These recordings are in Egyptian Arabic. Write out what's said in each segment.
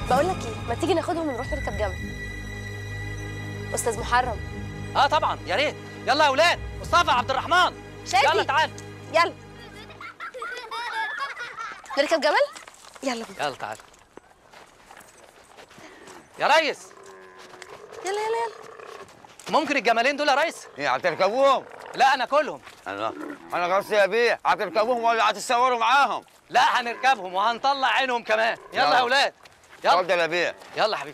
بقول لك ايه ما تيجي ناخدهم ونروح نركب جمل استاذ محرم اه طبعا يا ريت يلا يا اولاد مصطفى عبد الرحمن شادي يلا تعال يلا نركب جمل يلا بينا يلا تعال يا ريس يلا يلا يلا ممكن الجمالين دول يا ريس ايه هتركبوهم؟ لا انا كلهم انا انا قصدي يا بيه هتركبوهم ولا هتتصوروا معاهم؟ لا هنركبهم وهنطلع عينهم كمان يلا يلا. يا اولاد يلا اتفضل يا بيه يلا حبيبي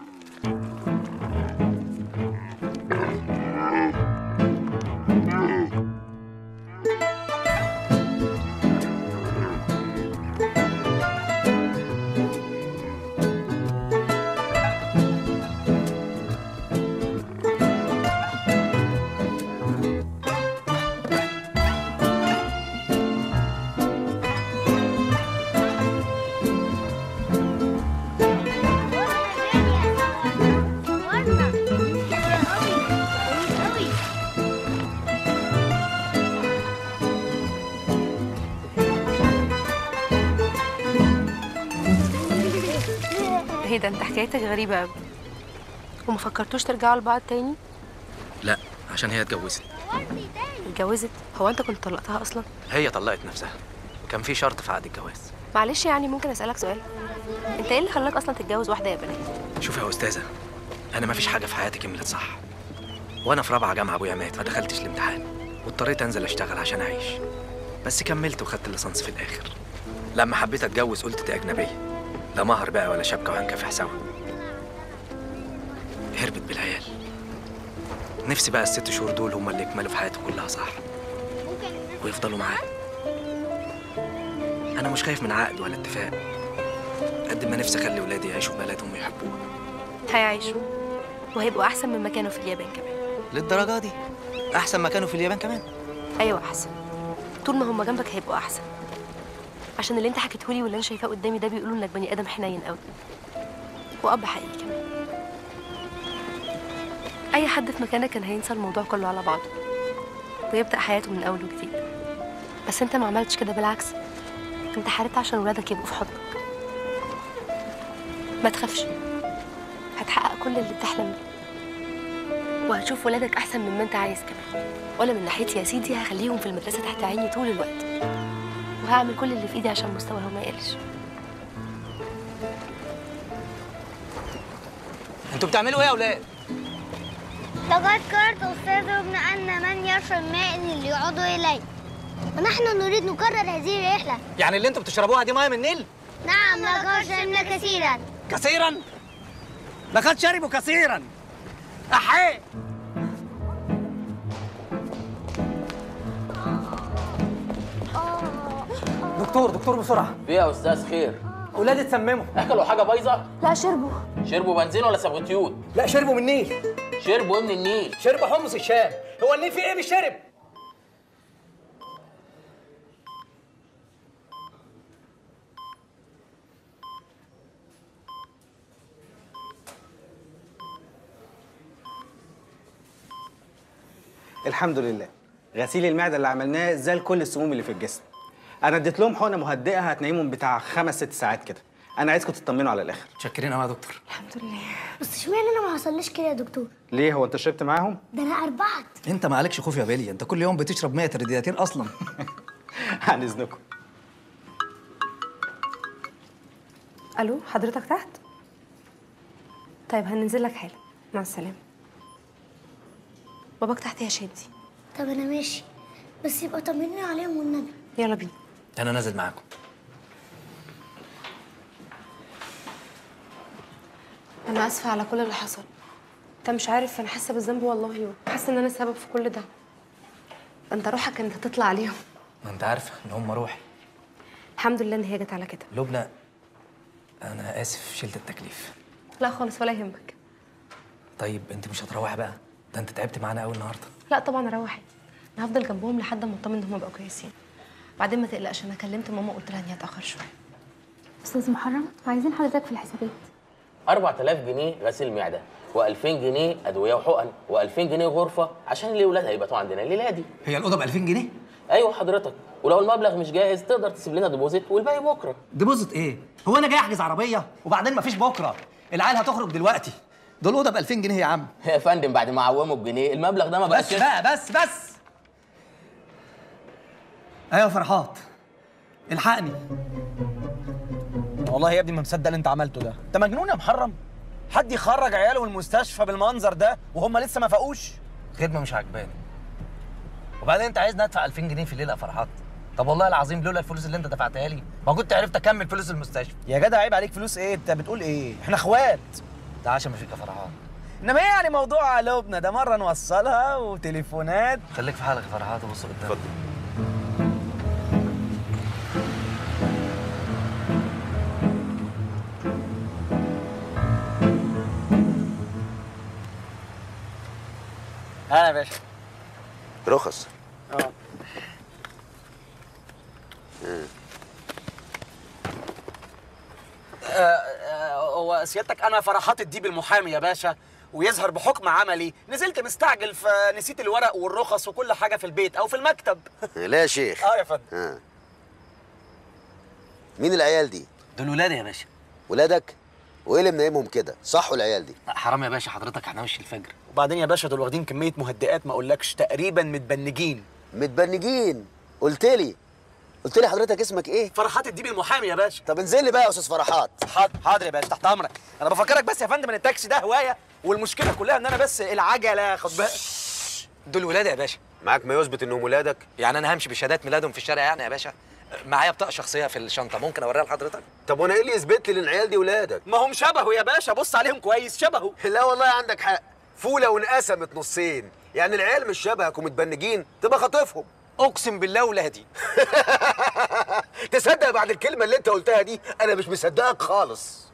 ايه ده انت حكايتك غريبه قوي وما فكرتوش ترجعوا لبعض تاني لا عشان هي اتجوزت اتجوزت هو انت كنت طلقتها اصلا هي طلقت نفسها كان في شرط في عقد الجواز معلش يعني ممكن اسالك سؤال انت ايه اللي خلاك اصلا تتجوز واحده يا بنات شوفي يا استاذه انا ما فيش حاجه في حياتي كملت صح وانا في رابعه جامعه ابويا مات فدخلتش الامتحان واضطريت انزل اشتغل عشان اعيش بس كملت وخدت الليسانس في الاخر لما حبيت اتجوز قلت دي اجنبيه لا مهر بقى ولا شبكه وهنكافح سوا هربت بالعيال نفسي بقى الست شهور دول هم اللي يكملوا في حياتي كلها صح ويفضلوا معايا انا مش خايف من عقد ولا اتفاق قد ما نفسي اخلي ولادي يعيشوا في بلدهم ويحبوها هيعيشوا وهيبقوا احسن مما كانوا في اليابان كمان للدرجه دي احسن ما كانوا في اليابان كمان ايوه احسن طول ما هم جنبك هيبقوا احسن عشان اللي انت حكيتهولي واللي انا شايفاه قدامي ده بيقولوا انك بني ادم حنين قوي واب حقيقي كمان اي حد في مكانك كان هينسى الموضوع كله على بعضه ويبدا حياته من اول وجديد بس انت ما عملتش كده بالعكس انت حاربت عشان ولادك يبقوا في حضنك ما تخافش هتحقق كل اللي بتحلم بيه وهتشوف ولادك احسن مما انت عايز كمان وانا من ناحيتي يا سيدي هخليهم في المدرسه تحت عيني طول الوقت وهعمل كل اللي في ايدي عشان مستواهم ما يقلش انتوا بتعملوا ايه يا اولاد لقد قررت أستاذ ابن أن من يشرب ماء اللي يعود إليه ونحن نريد نكرر هذه الرحلة يعني اللي انتوا بتشربوها دي ميه من النيل نعم لقد شربنا كثيرا كثيرا لقد شربوا كثيرا احي دكتور دكتور بسرعه في يا استاذ خير اولادي اتسمموا اكلوا حاجه بايظه لا شربوا شربوا بنزين ولا سبوتيوت لا شربوا من النيل شربوا ايه من النيل شربوا حمص الشام هو النيل فيه ايه مش شرب الحمد لله غسيل المعده اللي عملناه زال كل السموم اللي في الجسم انا اديت لهم حقنه مهدئه هتنيمهم بتاع خمس ست ساعات كده انا عايزكم تطمنوا على الاخر متشكرين قوي يا دكتور الحمد لله بس اشمعنى أنا ما حصليش كده يا دكتور ليه هو انت شربت معاهم ده أنا أربعت انت ما عليكش خوف يا بيلي انت كل يوم بتشرب 100 رادياتير اصلا عن اذنكم الو حضرتك تحت طيب هننزل لك حالا مع السلامه باباك تحت يا شادي طب أنا ماشي بس يبقى طمني عليهم والنبي يلا بينا انا نازل معاكم انا اسفه على كل اللي حصل انت مش عارف انا حاسه بالذنب والله حاسه ان انا السبب في كل ده انت روحك كانت هتطلع عليهم ما انت عارفه ان هم روحي الحمد لله ان هي جت على كده لبنى انا اسف شلت التكليف لا خالص ولا يهمك طيب انت مش هتروحي بقى ده انت تعبت معانا قوي النهارده لا طبعا اروح انا هفضل جنبهم لحد ما اطمن ان هم بقوا كويسين بعدين ما تقلقش انا كلمت ماما قلت لها اني هتاخر شويه أستاذ محرم عايزين حضرتك في الحسابات 4000 جنيه غسيل معده و2000 جنيه ادويه وحقن و2000 جنيه غرفه عشان الاولاد هيباتوا عندنا الليله دي هي الاوضه ب 2000 جنيه ايوه حضرتك ولو المبلغ مش جاهز تقدر تسيب لنا ديبوزيت والباقي بكره ديبوزيت ايه؟ هو انا جاي احجز عربيه وبعدين مفيش بكره العيال هتخرج دلوقتي دول اوضه ب 2000 جنيه يا عم يا فندم بعد ما عوموا بجنيه المبلغ ده ما بس بقاش بقى بس بس ايوه فرحات الحقني والله يا ابني ما مصدق اللي انت عملته ده انت مجنون يا محرم حد يخرج عياله من المستشفى بالمنظر ده وهم لسه ما فاقوش خدمه مش عجباني وبعدين انت عايز ندفع 2000 جنيه في الليله يا فرحات طب والله العظيم لولا الفلوس اللي انت دفعتها لي ما كنت عرفت اكمل فلوس المستشفى يا جدع عيب عليك فلوس ايه انت بتقول ايه احنا اخوات ده عشان ما فيك يا فرحات انما ايه يعني موضوع قلوبنا ده مره نوصلها وتليفونات خليك في حالك يا فرحات وبص قدامك اتفضل انا يا باشا رخص اه هو سيادتك انا فرحات الديب المحامي يا باشا ويظهر بحكم عملي نزلت مستعجل فنسيت الورق والرخص وكل حاجه في البيت او في المكتب لا يا شيخ اه يا فندم آه. مين العيال دي دول ولادي يا باشا ولادك وايه اللي منيمهم كده صحوا العيال دي حرام يا باشا حضرتك احنا وش الفجر وبعدين يا باشا دول واخدين كميه مهدئات ما اقولكش تقريبا متبنجين متبنجين قلت لي قلت لي حضرتك اسمك ايه فرحات الديب المحامي يا باشا طب انزل لي بقى يا استاذ فرحات حاضر حاضر يا باشا تحت امرك انا بفكرك بس يا فندم ان التاكسي ده هوايه والمشكله كلها ان انا بس العجله خد بالك دول ولادي يا باشا معاك ما يثبت انهم ولادك يعني انا همشي بشهادات ميلادهم في الشارع يعني يا باشا معايا بطاقه شخصيه في الشنطه ممكن اوريها لحضرتك طب وانا ايه اللي يثبت لي ان العيال دي ولادك ما هم شبهه يا باشا بص عليهم كويس شبهه لا والله عندك حق فوله وانقسمت نصين يعني العيال مش شبهك ومتبنجين تبقى خاطفهم اقسم بالله ولادي تصدق بعد الكلمه اللي انت قلتها دي انا مش مصدقك خالص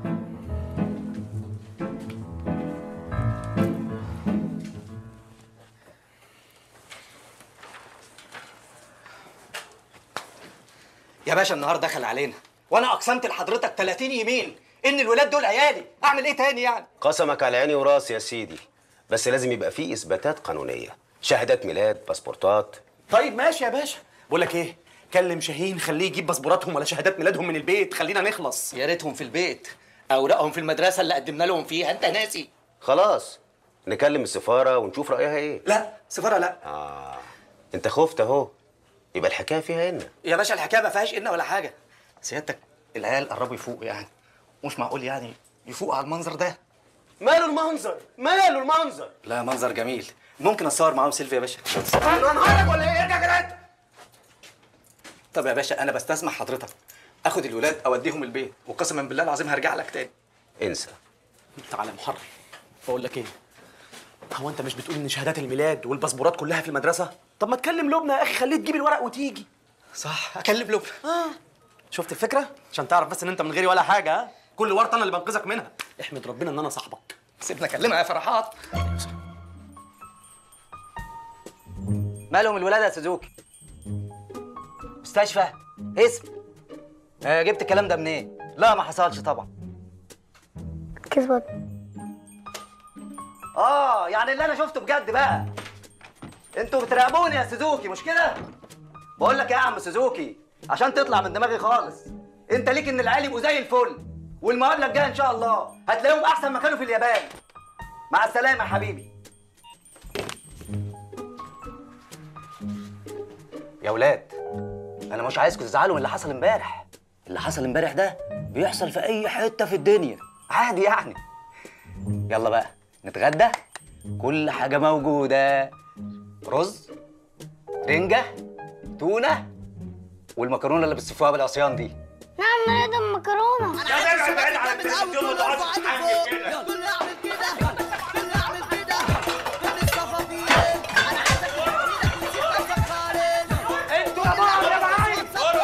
يا باشا النهار دخل علينا وانا اقسمت لحضرتك 30 يمين ان الولاد دول عيالي اعمل ايه تاني يعني قسمك على عيني وراسي يا سيدي بس لازم يبقى فيه اثباتات قانونيه شهادات ميلاد باسبورتات طيب ماشي يا باشا بقول لك ايه كلم شاهين خليه يجيب باسبوراتهم ولا شهادات ميلادهم من البيت خلينا نخلص يا ريتهم في البيت اوراقهم في المدرسه اللي قدمنا لهم فيها انت ناسي خلاص نكلم السفاره ونشوف رايها ايه لا سفاره لا اه انت خفت اهو يبقى الحكايه فيها ان يا باشا الحكايه ما فيهاش ان ولا حاجه سيادتك العيال قربوا يفوقوا يعني مش معقول يعني يفوقوا على المنظر ده ماله المنظر ماله المنظر لا منظر جميل ممكن اتصور معاهم سيلفي يا باشا انا نهارك ولا ايه يا جدع طب يا باشا انا بستسمح حضرتك اخد الولاد اوديهم البيت وقسما بالله العظيم هرجع لك تاني انسى تعالى يا محرم بقول لك ايه هو انت مش بتقول ان شهادات الميلاد والباسبورات كلها في المدرسه طب ما تكلم لبنى يا اخي خليه تجيب الورق وتيجي صح اكلم لبنى اه شفت الفكره عشان تعرف بس ان انت من غيري ولا حاجه ها كل ورطه انا اللي بنقذك منها احمد ربنا ان انا صاحبك سيبنا اكلمها يا فرحات مالهم الولاد يا سوزوكي مستشفى اسم آه جبت الكلام ده منين لا ما حصلش طبعا كذبت اه يعني اللي انا شفته بجد بقى انتوا بتراقبوني يا سوزوكي مش كده بقول لك إيه يا عم سوزوكي عشان تطلع من دماغي خالص انت ليك ان العيال يبقوا زي الفل والمقابله الجايه ان شاء الله هتلاقيهم احسن ما كانوا في اليابان مع السلامه يا حبيبي يا ولاد انا مش عايزكم تزعلوا من اللي حصل امبارح اللي حصل امبارح ده بيحصل في اي حته في الدنيا عادي يعني يلا بقى نتغدى كل حاجه موجوده رز رنجه تونه والمكرونه اللي بالصفوها بالعصيان دي نعم نريد المكرونة انتوا يا بعض يا معايا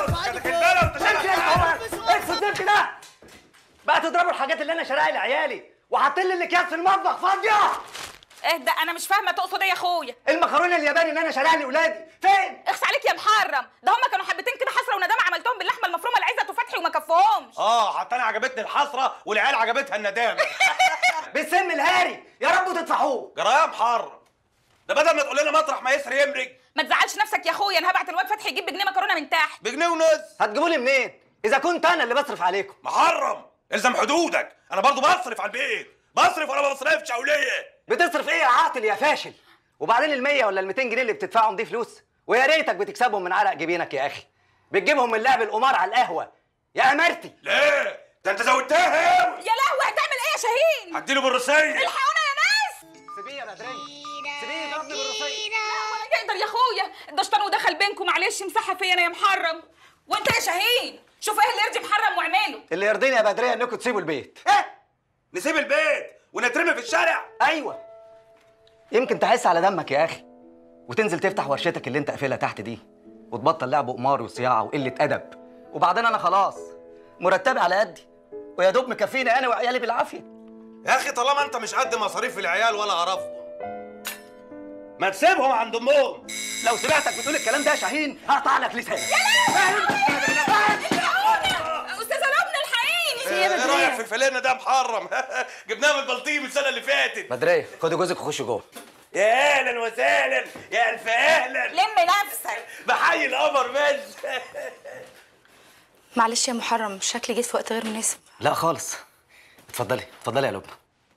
اقفل الزفت ده بقى تضربوا الحاجات اللي انا شاريها لعيالي وحاطين لي الاكياس في المطبخ فاضيه ايه ده انا مش فاهمه تقصد ايه يا اخويا المكرونه الياباني اللي انا شاريها لاولادي فين اخس عليك يا محرم ده هم كانوا حبتين كده حسره وندامه عملتهم باللحمه المفرومه لعزت وفتحي وما كفهمش اه حتى انا عجبتني الحسره والعيال عجبتها الندامه بالسم الهاري يا رب تدفعوه جرايه محرم ده بدل ما تقول لنا مطرح ما يسري يمرج ما تزعلش نفسك يا اخويا انا هبعت الواد فتحي يجيب بجنيه مكرونه من تحت بجنيه ونص هتجيبوا لي منين اذا كنت انا اللي بصرف عليكم محرم الزم حدودك انا برضو بصرف على البيت بصرف ولا ما بصرفش يا وليه بتصرف ايه يا عاطل يا فاشل وبعدين ال 100 ولا ال 200 جنيه اللي بتدفعهم دي فلوس ويا ريتك بتكسبهم من عرق جبينك يا اخي بتجيبهم من لعب القمار على القهوه يا امرتي ليه ده انت زودتها قوي يا لهوي هتعمل ايه يا شاهين هديله بالرصيد الحقونا يا ناس سيبيه يا بدريه سيبيه ضربني بالرصيد ولا يقدر يا اخويا الدشطان ودخل بينكم معلش امسحها فيا انا يا محرم وانت يا شاهين شوف ايه اللي يرضي محرم واعمله اللي يرضيني يا بدريه انكم تسيبوا البيت نسيب البيت ونترمي في الشارع ايوه يمكن تحس على دمك يا اخي وتنزل تفتح ورشتك اللي انت قافلها تحت دي وتبطل لعب قمار وصياعه وقله ادب وبعدين انا خلاص مرتبي على قدي ويا دوب مكفيني انا وعيالي بالعافيه يا اخي طالما انت مش قد مصاريف العيال ولا قرفهم ما تسيبهم عند امهم لو سمعتك بتقول الكلام ده يا شاهين هقطع لك لسانك استاذه لبنى الحقيني ايه رايك في الفلانه ده محرم جبناها من البلطيم السنه اللي فاتت بدريه خدي جوزك وخش جوه يا اهلا وسهلا يا الف اهلا لم نفسك بحيي القمر بس معلش يا محرم شكلي جيت في وقت غير مناسب لا خالص اتفضلي اتفضلي يا لبنى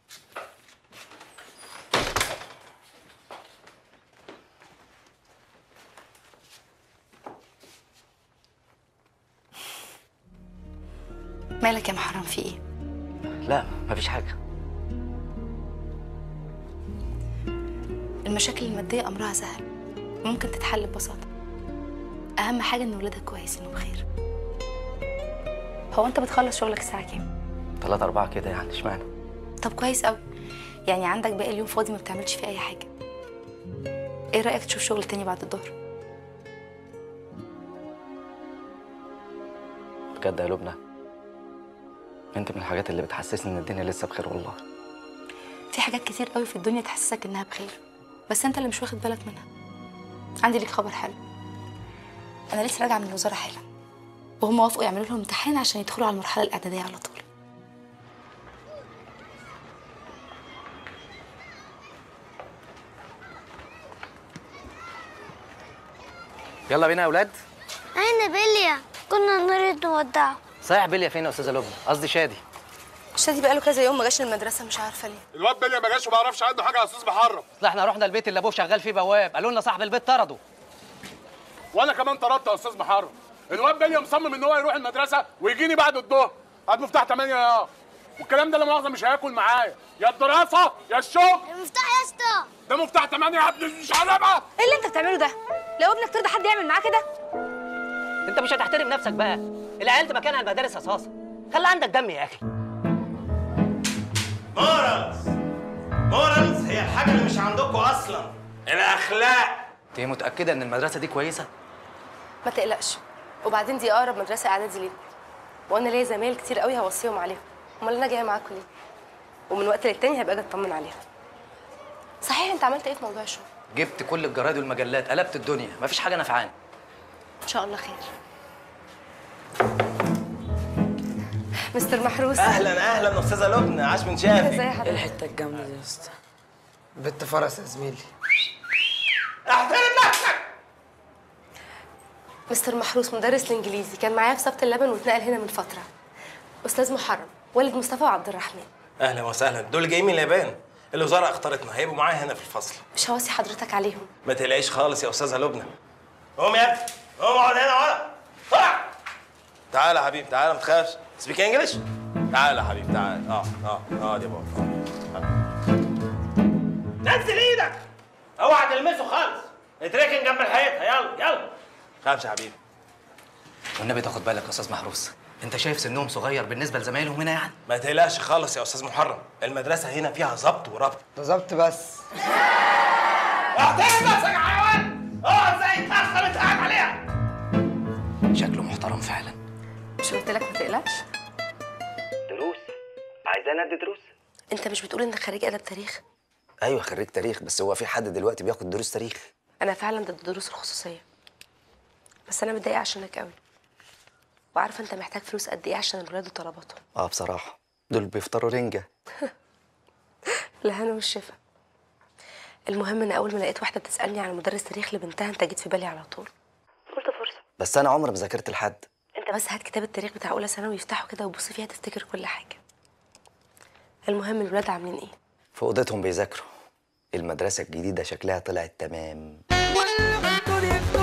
مالك يا محرم في ايه لا مفيش حاجه المشاكل الماديه امرها سهل ممكن تتحل ببساطه اهم حاجه ان ولادك كويسين وبخير هو انت بتخلص شغلك الساعه كام ثلاثة أربعة كده يعني اشمعنى طب كويس قوي يعني عندك باقي اليوم فاضي ما بتعملش فيه اي حاجه ايه رايك تشوف شغل تاني بعد الظهر بجد يا لبنى انت من الحاجات اللي بتحسسني ان الدنيا لسه بخير والله في حاجات كتير قوي في الدنيا تحسسك انها بخير بس انت اللي مش واخد بالك منها عندي ليك خبر حلو انا لسه راجعه من الوزاره حالا وهم وافقوا يعملوا لهم امتحان عشان يدخلوا على المرحله الاعداديه على طول يلا بينا يا اولاد أين بيليا؟ كنا نريد نودعه صحيح بيليا فين يا استاذه لبنى قصدي شادي شادي بقاله كذا يوم ما جاش المدرسه مش عارفه ليه الواد بيليا ما جاش وما يعرفش عنده حاجه يا استاذ محرم لا احنا رحنا البيت اللي ابوه شغال فيه بواب قالوا لنا صاحب البيت طرده وانا كمان طردت يا استاذ محرم الواد بيليا مصمم ان هو يروح المدرسه ويجيني بعد الظهر هات مفتاح 8 يا والكلام ده لا مؤاخذه مش هياكل معايا يا الدراسه يا الشغل المفتاح يا اسطى ده مفتاح 8 يا ابني مش علامه ايه اللي انت بتعمله ده لو ابنك ترضى حد يعمل معاه كده انت مش هتحترم نفسك بقى العيال تبقى كانها المدارس اساسا خلي عندك دم يا اخي مورالز مورالز هي الحاجه اللي مش عندكم اصلا الاخلاق انت متاكده ان المدرسه دي كويسه ما تقلقش وبعدين دي اقرب مدرسه اعدادي ليه وانا ليا زمايل كتير قوي هوصيهم عليهم امال انا جايه معاكم ليه ومن وقت للتاني هبقى اجي اطمن عليهم صحيح انت عملت ايه في موضوع الشغل جبت كل الجرايد والمجلات قلبت الدنيا مفيش حاجه نافعاني ان شاء الله خير مستر محروس اهلا اهلا استاذه لبنى عاش من شافك ازي حضرتك؟ ايه الحته الجامده دي يا اسطى بنت فرس يا زميلي احترم نفسك مستر محروس مدرس الانجليزي كان معايا في سبت اللبن واتنقل هنا من فتره استاذ محرم والد مصطفى وعبد الرحمن اهلا وسهلا دول جايين من اليابان الوزاره اختارتنا هيبقوا معايا هنا في الفصل مش هوصي حضرتك عليهم ما تقلقيش خالص يا استاذه لبنى قوم يا ابني قوم اقعد هنا ورا طلع تعال يا حبيبي تعال ما تخافش سبيك انجلش تعال يا حبيبي تعال اه اه اه دي بابا نزل ايدك اوعى تلمسه خالص اتركن جنب الحيطه يلا يلا خافش يا حبيبي والنبي تاخد بالك يا استاذ محروس انت شايف سنهم صغير بالنسبه لزمايلهم هنا يعني ما تقلقش خالص يا استاذ محرم المدرسه هنا فيها ظبط وربط ده ظبط بس احترم نفسك يا حيوان اقعد زي الطرخه اللي انت قاعد عليها شكله محترم فعلا مش قلت لك ما تقلقش دروس عايزانا ادي دروس انت مش بتقول انك خريج ادب تاريخ ايوه خريج تاريخ بس هو في حد دلوقتي بياخد دروس تاريخ انا فعلا ضد الدروس الخصوصيه بس انا متضايقه عشانك قوي وعارفه انت محتاج فلوس قد ايه عشان الولاد وطلباتهم اه بصراحه دول بيفطروا رنجه الهنا والشفا المهم ان اول ما لقيت واحده بتسالني عن مدرس تاريخ لبنتها انت جيت في بالي على طول قلت فرصه بس انا عمري ما ذاكرت لحد انت بس هات كتاب التاريخ بتاع اولى ثانوي يفتحه كده وبص فيها تفتكر كل حاجه المهم الولاد عاملين ايه في اوضتهم بيذاكروا المدرسه الجديده شكلها طلعت تمام والغدر يكتب